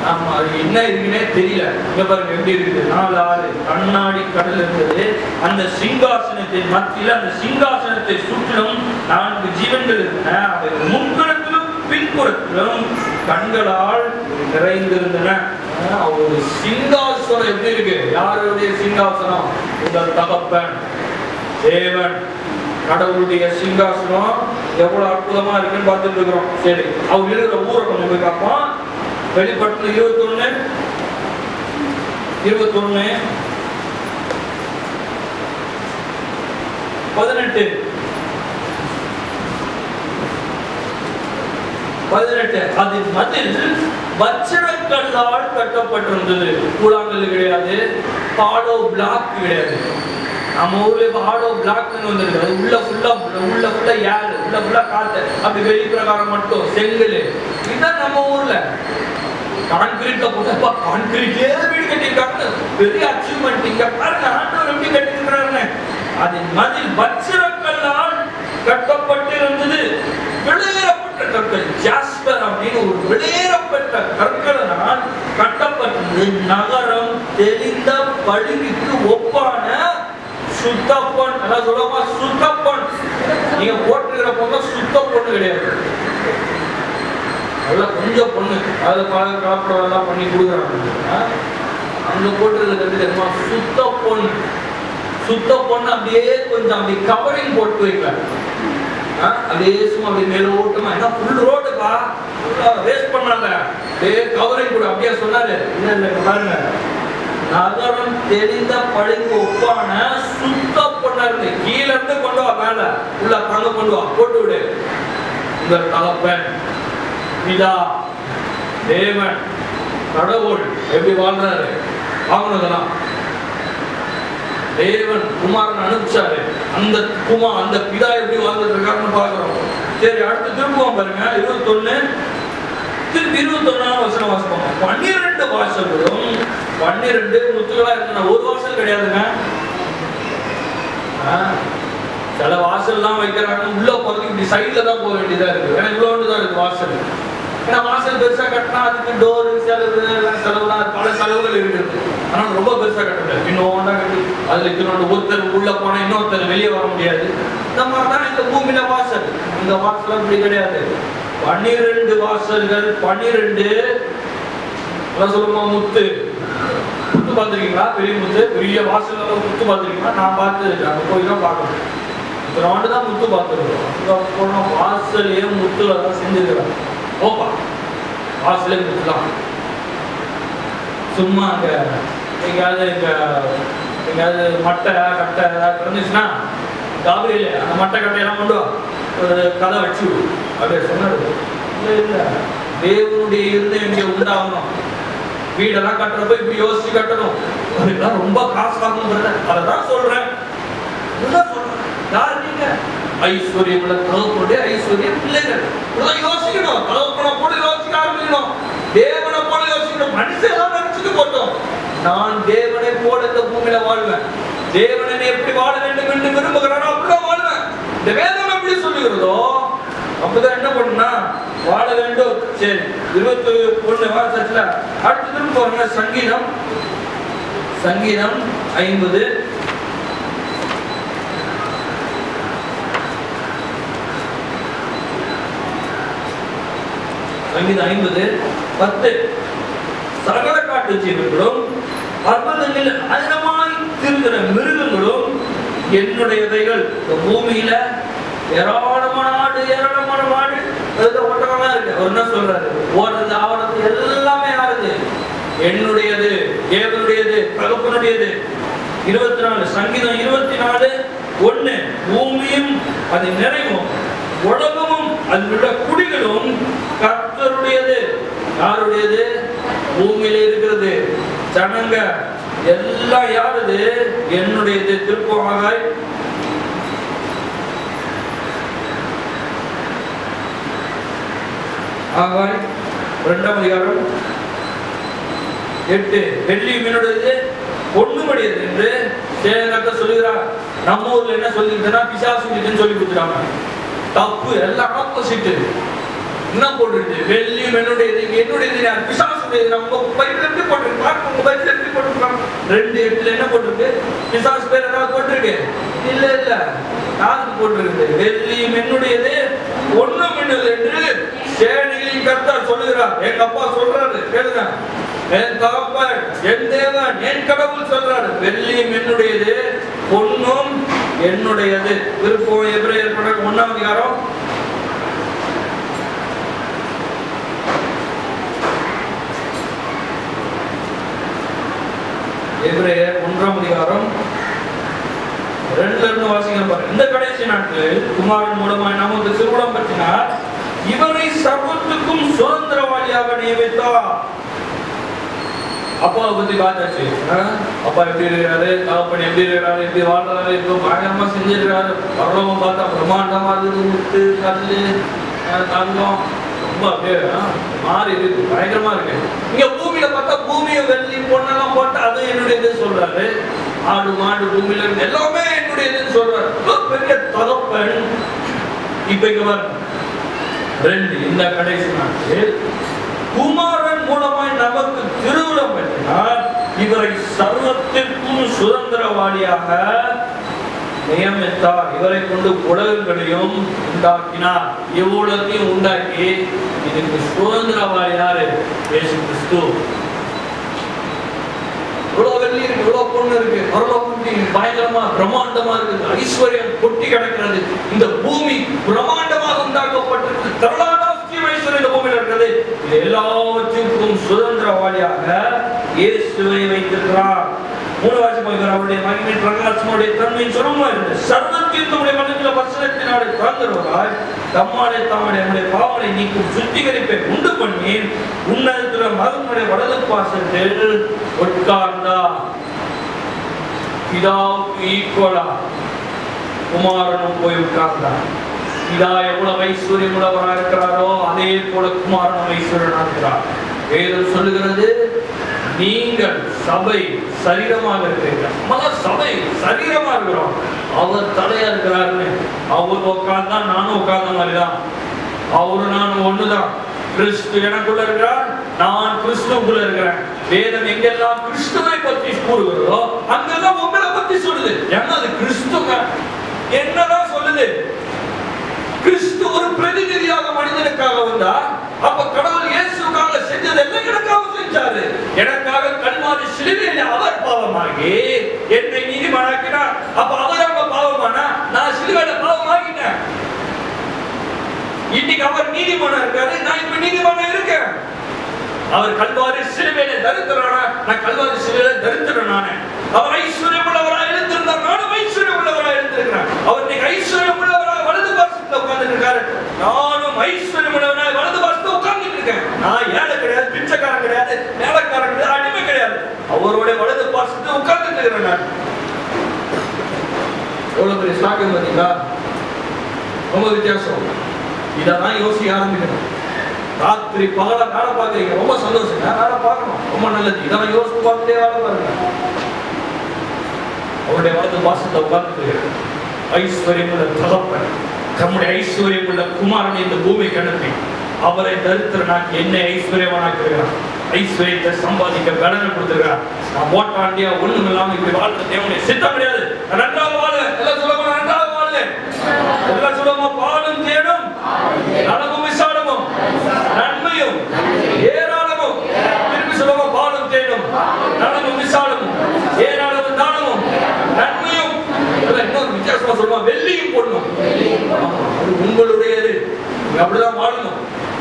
ஆமா அது என்ன இருக்குன்னே தெரியல இங்க பாருங்க எப்படி இருக்குது நாலு ஆறு கண்ணாடி கடல் இருக்குது அந்த சிங்காசனத்தின் மத்தியில் அந்த சிங்காசனத்தை சுற்றிலும் நான்கு ஜீவன்கள் இருந்தன அவை முன்புறத்திலும் பின்புறத்திலும் கண்களால் நிறைந்திருந்தன ஆஹ் ஒரு சிங்காசனம் எப்படி இருக்கு யாருடைய சிங்காசனம் உங்கள் தகப்பன் தேவன் கடவுளுடைய சிங்காசனம் எவ்வளவு அற்புதமா இருக்குன்னு பார்த்துட்டு இருக்கிறோம் சரி அவர் இருக்கிற ஊரை கொஞ்சம் போய் பார்ப்போம் வெளிப்பட்டு இருபத்தொன்னு இருபத்தொன்னு பதினெட்டு பதினெட்டு அது மதில் வச்சிரக்கல்லால் கட்டப்பட்டிருந்தது கூழாங்கல் கிடையாது பாடோ பிளாக் கிடையாது நம்ம ஊர்ல இப்ப ஆடோ பிளாக்னு வந்திருக்கு அது உள்ள ஃபுல்லா உள்ள ஃபுல்லா ஏர் உள்ள ஃபுல்லா காத்து அப்படி வெளி பிரகாரம் மட்டும் செங்கல் இதுதான் நம்ம ஊர்ல கான்கிரீட்ல போட்டப்பா கான்கிரீட்லயே வீடு கட்டியிருக்காங்க பெரிய அச்சீவ்மெண்ட் இங்க பாருங்க ஆண்டவர் எப்படி கட்டியிருக்கிறாருன்னு அதன் மதில் வச்சிரக்கல்லால் கட்டப்பட்டிருந்தது வெளியேறப்பட்ட கற்கள் ஜாஸ்பர் அப்படின்னு ஒரு வெளியேறப்பட்ட கற்களினால் கட்டப்பட்டது நகரம் தெளிந்த பழுவிக்கு ஒப்பான சுத்தப்பன் அதான் சொல்லுவா சுத்தப்பன் நீங்க போட்டுக்கிற பொண்ணு சுத்த பொண்ணு கிடையாது நல்லா கொஞ்சம் பொண்ணு அதில் பல கலப்படம் எல்லாம் பண்ணி கொடுக்குறாங்க அங்க போட்டுருக்கிறது எப்படி தெரியுமா சுத்த பொண்ணு சுத்த பொண்ணு அப்படியே கொஞ்சம் அப்படி கவரிங் போட்டு வைக்கலாம் ஆ, அப்படியே சும்மா அப்படியே மேலோட்டமா என்ன ஃபுல் ரோடுப்பா வேஸ்ட் பண்ணாங்க அப்படியே கவரிங் கூட அப்படியே சொன்னாரு இல்ல இல்ல இங்க பாருங்க நகரம் தெரிந்த பழுங்கு ஒப்பான சுத்த பொண்ணு கீழ இருந்து கொண்டு வா மேல உள்ள தங்க கொண்டு வா போட்டு விடு உங்கள் தகப்பன் பிதா தேவன் கடவுள் எப்படி வாழ்றாரு வாங்கினதெல்லாம் தேவன் குமாரன் அனுப்பிச்சாரு அந்த குமார் அந்த பிதா எப்படி வாழ்ந்துட்டு இருக்காருன்னு பாக்குறோம் சரி அடுத்து திரும்புவோம் பாருங்க இருபத்தொன்னு திருப்பி இருபத்தொன்னாம் வசனம் வாசிப்போம் பன்னிரெண்டு வாசல்களும் பன்னிரெண்டு முத்துகளா இருந்தன ஒரு வாசல் கிடையாதுங்க ஆ, சில வாசல்லாம் வைக்கிறாங்க உள்ள போறதுக்கு இப்படி சைடுல தான் போக வேண்டியதா இருக்கு ஏன்னா இவ்வளவு தான் இருக்கு வாசல் ஏன்னா வாசல் பெருசா கட்டினா அதுக்கு டோர் செலவு எல்லாம் செலவுலாம் பல செலவுகள் இருக்குது ஆனா ரொம்ப பெருசா கட்டல இன்னொன்னா கட்டி அதுல இன்னொன்று ஒருத்தர் உள்ள போனா இன்னொருத்தர் வெளியே வர முடியாது இந்த மாதிரி தான் இந்த பூமியில வாசல் இந்த வாசல் அப்படி கிடையாது பன்னிரெண்டு வாசல்கள் பன்னிரெண்டு அதான் சொல்லுமா முத்து முத்து பார்த்துருக்கீங்களா பெரிய முத்து பெரிய வாசல் முத்து பார்த்துருக்கீங்களா நான் பார்த்து அங்கே போய் தான் பார்க்கணும் ஒரு ஆண்டு தான் முத்து பார்த்துருக்கோம் அங்கே போனால் வாசலே முத்துல தான் செஞ்சுருக்கிறாங்க ஓப்பா வாசலே முத்து தான் சும்மா அங்கே எங்கேயாவது இங்கே எங்கேயாவது மட்டை கட்டை ஏதாவது கிடந்துச்சுன்னா காவிரியில் அந்த மட்டை கட்டையெல்லாம் கொண்டு வா ஒரு கதை வச்சு விடு. அப்படியே சொன்னாரு இல்லை இல்லை தேவனுடைய இருந்தம் இங்கே உண்டாகணும் வீடெல்லாம் கட்டுறப்ப இப்படி யோசிச்சு கட்டணும் அதுக்கெல்லாம் ரொம்ப காசு ஆகுங்கிறத அதை தான் சொல்றேன் இதுதான் சொல்றேன் யார் நீங்க ஐஸ்வர்யம் உள்ள தகப்பனுடைய ஐஸ்வர்யம் பிள்ளைகள் இதெல்லாம் யோசிக்கணும் தகப்பனை போல யோசிக்க ஆரம்பிக்கணும் தேவனை போல யோசிக்கணும் மனுஷன் எல்லாம் நினைச்சுட்டு போட்டோம் நான் தேவனை போல இந்த பூமியில வாழ்வேன் தேவனை எப்படி வாழ வேண்டும் என்று விரும்புகிறானோ அப்படிதான் வாழ்வேன் இந்த வேதம் எப்படி சொல்லுகிறதோ அப்பதான் என்ன பண்ணுனா வாழ வேண்டும் சரி இருபத்தி ஒண்ணு வாசத்துல அடுத்து திரும்ப பாருங்க சங்கீதம் சங்கீதம் ஐம்பது சங்கீதம் ஐம்பது பத்து சகல காட்டு ஜீவன்களும் பர்வதங்களில் அதிகமாய் திருகிற மிருகங்களும் என்னுடையவைகள் இந்த பூமியில ஏராளமான ஆடு ஏராளமான மாடு அதுல ஒட்டகம்லாம் இருக்கு அவர் என்ன சொல்றாரு ஓடுறது ஆவறது எல்லாமே யாருது என்னுடையது தேவனுடையது தகப்பனுடையது இருபத்தி நாலு சங்கீதம் இருபத்தி நாலு ஒண்ணு பூமியும் அது நிறைவும் உலகமும் அதில் உள்ள குடிகளும் கர்த்தருடையது யாருடையது பூமியில இருக்கிறது ஜனங்க எல்லாம் யாருது என்னுடையது திருப்பமாக ஆகாய் இரண்டாம் அதிகாரம் எட்டு வெள்ளி மீனுடையது பொண்ணுமடையது என்று சேகரத்தை சொல்லுகிறார் நம்ம ஊர்ல என்ன சொல்லிருக்குன்னா பிசாசு இதுன்னு சொல்லி கொடுத்துட்டாங்க தப்பு எல்லாம் ஆப்போசிட் என்ன போட்டுருக்கு வெள்ளி என்னுடையது இங்க என்னுடையது யார்? பிசாசு முடியாது நம்ம பைபிள் எப்படி போட்டிருக்கு பாருங்க உங்க பைபிள் எப்படி போட்டிருக்காங்க ரெண்டு எட்டுல என்ன போட்டிருக்கு பிசாசு பேர் ஏதாவது போட்டிருக்கு இல்ல இல்ல யாருக்கு போட்டிருக்கு வெள்ளியும் என்னுடையது ஒண்ணும் என்னது என்று சேனைகளின் கர்த்தர் சொல்லுகிறார் எங்க அப்பா சொல்றாரு கேளுங்க என் தகப்பன் என் தேவன் என் கடவுள் சொல்றாரு வெள்ளியும் என்னுடையது பொன்னும் என்னுடையது விருப்பம் எபிரேயர் படம் ஒன்னாம் அதிகாரம் எபிரேயர் ஒன்றாம் அதிகாரம் ரெண்டுல இருந்து வாசிக்கிற பாருங்க இந்த கடைசி நாட்களில் குமாரன் மூலமாய் நமக்கு திருவிழம் பற்றினார் இவரை சர்வத்துக்கும் சுதந்திரவாளியாக நியமித்தார் அப்பாவை பத்தி பார்த்தாச்சு ஆ? அப்பா எப்படி இருக்கிறாரு தகப்பன் எப்படி இருக்கிறாரு எப்படி வாழ்றாரு இப்போ பயங்கரமா செஞ்சிருக்காரு பரலோகம் பார்த்தா பிரம்மாண்டமா இருக்குது முத்து கல்லு ஆ, தங்கம் ரொம்ப அப்படியே ஆ, மாறி இருக்கு பயங்கரமா இருக்கு இங்க பூமியில பார்த்தா பூமியை வெள்ளி பொண்ணெல்லாம் போட்டு அது என்னுடையது சொல்றாரு ஆடு மாடு பூமியில இருந்து எல்லாமே என்னுடையதுன்னு சொல்றாரு இவ்வளவு பெரிய தகப்பன் இப்ப இங்க பாருங்க ரெண்டு இந்த கடைசி நாட்களில் குமாரன் மூலமாய் நமக்கு திருவிழம் பண்ணினார் இவரை சர்வத்திற்கும் சுதந்திரவாளியாக நியமித்தார் இவரை கொண்டு உலகங்களையும் உண்டாக்கினார் இவ்வுலகத்தையும் உண்டாக்கி இதுக்கு சுதந்திரவாளி யாரு இயேசு கிறிஸ்து இவ்வளவு வெள்ளி இருக்கு இவ்வளவு பொண்ணு இருக்கு பரலோகம் பயங்கரமா பிரம்மாண்டமா இருக்குது ஐஸ்வர்யம் கொட்டி கிடக்கிறது இந்த பூமி பிரம்மாண்டமாக உண்டாக்கப்பட்டிருக்கு திரளான ஆஸ்தியம் ஐஸ்வர்யம் இந்த பூமியில இருக்கிறது இது எல்லாவற்றுக்கும் சுதந்திரவாளியாக இயேசுவை வைத்திருக்கிறார் மூணு வருஷம் போய் அவருடைய மகிமை பிரகாசனுடைய தன்மை சுரமா இருந்தது சர்வத்தையும் தம்முடைய மனதில வசனத்தினாலே திறந்துருவதாய் தம்மாலே தம்முடைய நம்முடைய பாவனை நீக்கும் சுத்திகரிப்பை உண்டு பண்ணி உன்னதத்துல மகனுடைய வலது பாசத்தில் உட்கார்ந்தார் பிதாவுக்கு ஈக்குவலா குமாரனும் போய் உட்கார்ந்தார் பிதா எவ்வளவு ஐஸ்வர்யம் உள்ளவராக இருக்கிறாரோ அதே போல குமாரனும் ஐஸ்வர்யனாக இருக்கிறார் வேதம் சொல்லுகிறது நீங்கள் சபை சரீரமாக இருக்கிறீர்கள் நம்ம சபை சரீரமா இருக்கிறோம் அவர் தலையா இருக்கிறாருன்னு அவர் உட்கார்ந்தா நானும் உட்கார்ந்த மாதிரிதான் அவரு நான் ஒண்ணுதான் கிறிஸ்து எனக்குள்ள இருக்கிறார் நான் கிறிஸ்துவுக்குள்ள இருக்கிறேன் வேதம் எங்கெல்லாம் கிறிஸ்துவை பற்றி கூறுகிறதோ அங்கெல்லாம் உங்களை பத்தி சொல்லுது ஏன்னா அது கிறிஸ்துங்க என்னதான் சொல்லுது கிறிஸ்து ஒரு பிரதிநிதியாக மனிதனுக்காக வந்தா அப்ப கடவுள் இயேசுக்காக செஞ்சது எல்லாம் எனக்காக செஞ்சாரு எனக்காக கல்வாரி சிலுவையில் அவர் பாவமாகி என்னை நீதிமானாக்கினார் அப்ப அவர் அங்க பாவமானா நான் சிலுவையில பாவமாகிட்டேன் இன்னைக்கு அவர் நீதிமானா இருக்காரு நான் இப்ப நீதிமானா இருக்கேன் அவர் கல்வாரி சிலுவையில தரித்திரானா நான் கல்வாரி சிலுவையில தரித்திரன் நானே அவர் ஐஸ்வர்யம் உள்ளவராக எழுந்திருந்தார் நானும் ஐஸ்வர்யம் உள்ளவராக எழுந்திருக்கிறேன் அவர் இன்னைக்கு ஐஸ்வர்யம் உள்ளவராக வலது பாசத்துல உட்கார்ந்துட்டு இருக்காரு நானும் ஐஸ்வர்யம் உள்ளவராக வலது பாசத்துல உட்கார்ந்துட்டு இருக்கேன் நான் ஏழை கிடையாது பிச்சைக்காரன் கிடையாது வேலைக்காரன் கிடையாது அடிமை கிடையாது அவருடைய வலது பாசத்துல உட்கார்ந்துட்டு இருக்கிறேன் நான் எவ்வளவு பெரிய சாக்கியம் பார்த்தீங்களா ரொம்ப வித்தியாசம் இதெல்லாம் யோசிக்க ஆரம்பிக்கணும் ராத்திரி பகல வேலை பார்க்குறீங்க ரொம்ப சந்தோஷங்க வேலை பார்க்கணும் ரொம்ப நல்லது இதெல்லாம் யோசிச்சு பார்த்துட்டே வேலை பாருங்க அவருடைய வலது பாசத்தை உட்கார்ந்து ஐஸ்வர்யம் உள்ள தகப்பன் தம்முடைய ஐஸ்வர்யம் உள்ள குமாரனை இந்த பூமிக்கு அனுப்பி அவரை தரித்திரனாக்கி என்னை ஐஸ்வர்யவனாக்கிறார் ஐஸ்வர்யத்தை சம்பாதிக்க பலனை கொடுத்துருக்கிறார் நான் ஓட்டாண்டியா ஒண்ணும் இல்லாம இப்படி வாழ்ற தேவனுடைய சித்தம் கிடையாது நான் நன்றாக வாழ எல்லாம் சொல்லுமா நன்றாக வாழ எல்லாம் சொல்லுமா பாலும் தேடும் நலமும் விசாலமும் நன்மையும் ஏராளமும் திருப்பி சொல்லுமா பாலும் தேடும் நலமும் விசாலமும் ஏராளமும் தானமும் நன்மையும் இதெல்லாம் இன்னொரு வித்தியாசமா சொல்லுமா வெள்ளியும் பொண்ணும் அது உங்களுடையது நீங்க அப்படிதான் வாழணும்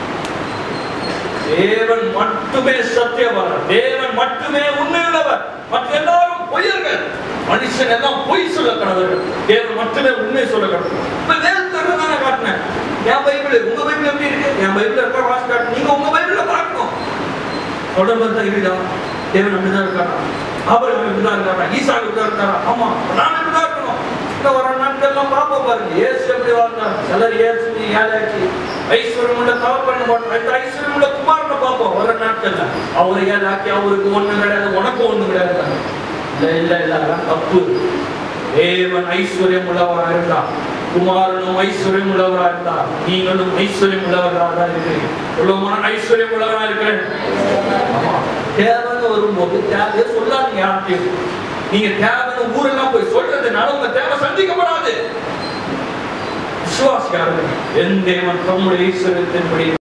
தேவன் மட்டுமே சத்தியவாளர் தேவன் மட்டுமே உண்மையுள்ளவர் மற்ற எல்லாரும் பொய்யர்கள் மனுஷன் எல்லாம் பொய் சொல்ல கடவர்கள் தேவன் மட்டுமே உண்மை சொல்ல கடவுள் இப்ப வேதத்தை தானே காட்டினேன் என் பைபிள் உங்க பைபிள் எப்படி இருக்கு என் பைபிள் இருக்க வாசி காட்டு நீங்க உங்க பைபிள்ல பார்க்கணும் தொடர்பு தான் இருக்குதா தேவன் அப்படிதான் இருக்காரா அவர் இப்படிதான் இருக்காரா ஈசா இப்படிதான் இருக்காரா ஆமா நான் இப்படிதான் இருக்கணும் இந்த வர நாட்கள்லாம் பார்ப்போம் பாருங்க இயேசு எப்படி வாழ்ந்தார் சிலர் இயேசு ஏழையாக்கி ஐஸ்வர்யம் உள்ள தகப்பன் போட்டு இந்த ஐஸ்வர்யம் உள்ள குமாரனை பார்ப்போம் வர நாட்கள்ல அவரை ஏழாக்கி அவருக்கு ஒண்ணு கிடையாது உனக்கும் ஒண்ணு கிடையாது இல்ல இல்ல இல்ல அதெல்லாம் தப்பு தேவன் ஐஸ்வர்யம் உள்ளவராக இருந்தார் குமாரனும் ஐஸ்வர்யம் உள்ளவரா இருந்தார் நீங்களும் ஐஸ்வர்யம் உள்ளவர்களாக தான் இருக்கிறீங்க உள்ளமான ஐஸ்வர்யம் உள்ளவரா இருக்கிறேன் ஆமா. தேவைன்னு வரும்போது தேவையை சொல்லாதீங்க யார்கிட்டயும் நீங்க தேவைன்னு ஊரெல்லாம் போய் சொல்றதுனால உங்க தேவை சந்திக்கப்படாது விசுவாசிக்காரர்கள் என் தேவன் தம்முடைய ஈஸ்வரத்தின்படி